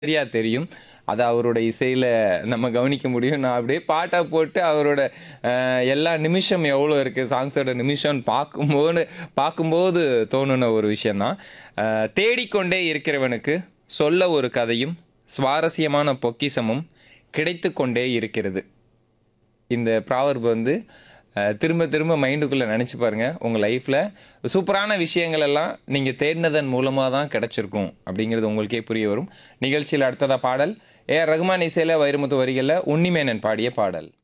சரியா தெரியும். அது அவரோட இசையில நம்ம கவனிக்க முடியும். நான் அப்படியே பாட்டா போட்டு அவரோட அ எல்லா நிமிஷம் எவ்வளோ இருக்கு, சாங்ஸோட நிமிஷம்னு பார்க்கும்போது பார்க்கும்போது தோணுன ஒரு விஷயம் தான். அ தேடிக்கொண்டே இருக்கிறவனுக்கு சொல்ல ஒரு கதையும், சுவாரஸ்யமான பொக்கிஷமும் கிடைத்துக் கொண்டே இருக்கிறது. இந்த ப்ராவர்ப் வந்து அ திரும்ப திரும்ப மைண்டுக்குள்ள நெனச்சு பாருங்க. உங்க லைஃப்ல சூப்பரான விஷயங்கள் எல்லாம் நீங்க தேடினதன் மூலமா தான் கிடைச்சிருக்கும். அப்படிங்கிறது உங்களுக்கே புரிய வரும். நிகழ்ச்சியில அடுத்ததா பாடல். ஏ ஆர் ரகுமான் இசையில வைரமுத்து வரிகள்ல உன்னிமேனன் பாடிய பாடல்.